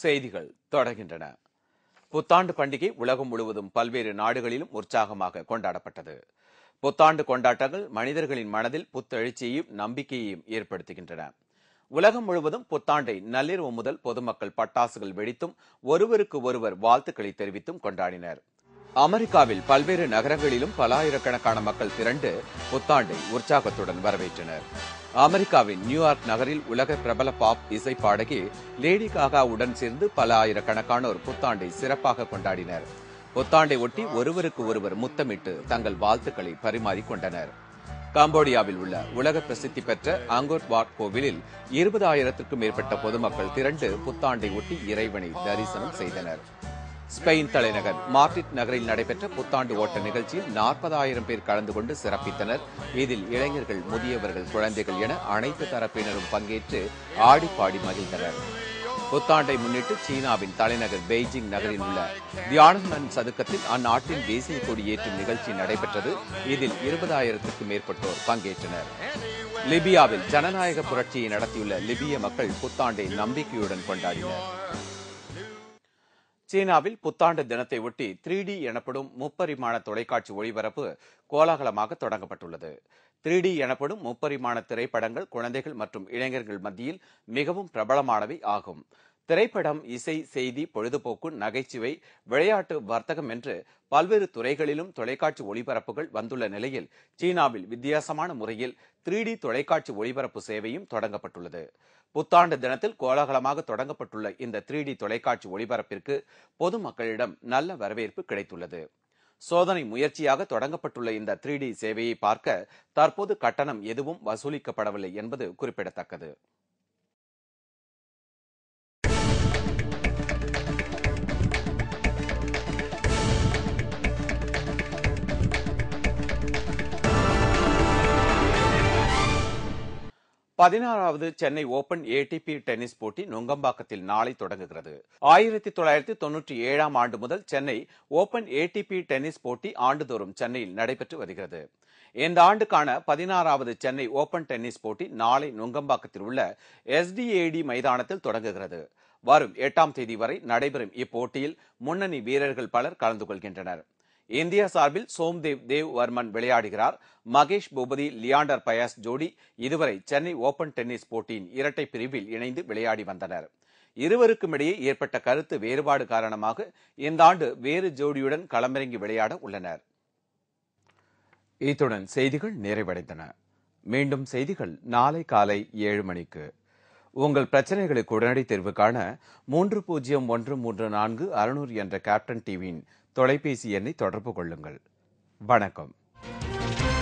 செய்திகள் தொடர்கின்றன புத்தாண்டு பண்டிகை உலகம் முழுவதும் பல்வேறு நாடுகளிலும் உற்சாகமாக கொண்டாடப்பட்டது புத்தாண்டு கொண்டாட்டங்கள் மனிதர்களின் மனதில் புத்தெழுச்சியையும் நம்பிக்கையையும் ஏற்படுத்துகின்றன உலகம் முழுவதும் புத்தாண்டை நள்ளிரவு முதல் பொதுமக்கள் பட்டாசுகள் வெடித்தும் ஒருவருக்கு ஒருவர் வாழ்த்துக்களை தெரிவித்தும் கொண்டாடினர் அமெரிக்காவில் பல்வேறு நகரங்களிலும் பலாயிரக்கணக்கான மக்கள் திரண்டு புத்தாண்டை உற்சாகத்துடன் வரவேற்றனர் அமெரிக்காவின் நியூயார்க் நகரில் உலக பிரபல பாப் இசை பாடகி லேடி காகாவுடன் சேர்ந்து பல ஆயிரக்கணக்கானோர் புத்தாண்டை சிறப்பாக கொண்டாடினர் புத்தாண்டை ஒட்டி ஒருவருக்கு ஒருவர் முத்தமிட்டு தங்கள் வாழ்த்துக்களை பரிமாறிக் கொண்டனர் காம்போடியாவில் உள்ள உலக பிரசித்தி பெற்ற அங்கோர் வாட் கோவிலில் இருபதாயிரத்திற்கும் மேற்பட்ட பொதுமக்கள் திரண்டு புத்தாண்டை ஒட்டி இறைவனை தரிசனம் செய்தனர் ஸ்பெயின் தலைநகர் மார்டிட் நகரில் நடைபெற்ற புத்தாண்டு ஓட்ட நிகழ்ச்சியில் நாற்பதாயிரம் பேர் கலந்து கொண்டு சிறப்பித்தனர் இதில் இளைஞர்கள் முதியவர்கள் குழந்தைகள் என அனைத்து தரப்பினரும் பங்கேற்று ஆடி பாடி மகிழ்ந்தனர் புத்தாண்டை முன்னிட்டு சீனாவின் தலைநகர் பெய்ஜிங் நகரில் உள்ள தியானமன் சதுக்கத்தில் அந்நாட்டின் தேசிய கொடி ஏற்றும் நிகழ்ச்சி நடைபெற்றது இதில் இருபதாயிரத்திற்கும் மேற்பட்டோர் பங்கேற்றனர் லிபியாவில் ஜனநாயக புரட்சியை நடத்தியுள்ள லிபிய மக்கள் புத்தாண்டை நம்பிக்கையுடன் கொண்டாடினர் சீனாவில் புத்தாண்டு தினத்தை ஒட்டி த்ரீ டி எனப்படும் முப்பரிமாண தொலைக்காட்சி ஒளிபரப்பு கோலாகலமாக தொடங்கப்பட்டுள்ளது த்ரீ டி எனப்படும் முப்பரிமாண திரைப்படங்கள் குழந்தைகள் மற்றும் இளைஞர்கள் மத்தியில் மிகவும் பிரபலமானவை ஆகும் திரைப்படம் இசை செய்தி பொழுதுபோக்கு நகைச்சுவை விளையாட்டு வர்த்தகம் என்று பல்வேறு துறைகளிலும் தொலைக்காட்சி ஒளிபரப்புகள் வந்துள்ள நிலையில் சீனாவில் வித்தியாசமான முறையில் த்ரீ டி தொலைக்காட்சி ஒளிபரப்பு சேவையும் தொடங்கப்பட்டுள்ளது புத்தாண்டு தினத்தில் கோலாகலமாக தொடங்கப்பட்டுள்ள இந்த த்ரீ டி தொலைக்காட்சி ஒளிபரப்பிற்கு பொதுமக்களிடம் நல்ல வரவேற்பு கிடைத்துள்ளது சோதனை முயற்சியாக தொடங்கப்பட்டுள்ள இந்த த்ரீ டி சேவையை பார்க்க தற்போது கட்டணம் எதுவும் வசூலிக்கப்படவில்லை என்பது குறிப்பிடத்தக்கது பதினாறாவது சென்னை ஓபன் ஏடிபி டென்னிஸ் போட்டி நுங்கம்பாக்கத்தில் நாளை தொடங்குகிறது ஆயிரத்தி தொள்ளாயிரத்தி தொன்னூற்றி ஏழாம் ஆண்டு முதல் சென்னை ஓபன் ஏடிபி டென்னிஸ் போட்டி ஆண்டுதோறும் சென்னையில் நடைபெற்று வருகிறது இந்த ஆண்டுக்கான பதினாறாவது சென்னை ஓபன் டென்னிஸ் போட்டி நாளை நுங்கம்பாக்கத்தில் உள்ள எஸ்டிஏடி மைதானத்தில் தொடங்குகிறது வரும் எட்டாம் தேதி வரை நடைபெறும் இப்போட்டியில் முன்னணி வீரர்கள் பலர் கலந்து கொள்கின்றனர் இந்தியா சார்பில் சோம்தேவ் தேவ் வர்மன் விளையாடுகிறார் மகேஷ் பூபதி லியாண்டர் பயஸ் ஜோடி இதுவரை சென்னை ஓபன் டென்னிஸ் போட்டியின் இரட்டை பிரிவில் இணைந்து விளையாடி வந்தனர் இருவருக்கும் இடையே ஏற்பட்ட கருத்து வேறுபாடு காரணமாக இந்த ஆண்டு வேறு ஜோடியுடன் களமிறங்கி விளையாட உள்ளனர் இத்துடன் செய்திகள் நிறைவடைந்தன மீண்டும் செய்திகள் நாளை காலை ஏழு மணிக்கு உங்கள் பிரச்சனைகளுக்கு உடனடி தீர்வு காண மூன்று பூஜ்ஜியம் ஒன்று மூன்று நான்கு அறுநூறு என்ற கேப்டன் டிவியின் தொலைபேசி எண்ணை தொடர்பு கொள்ளுங்கள் வணக்கம்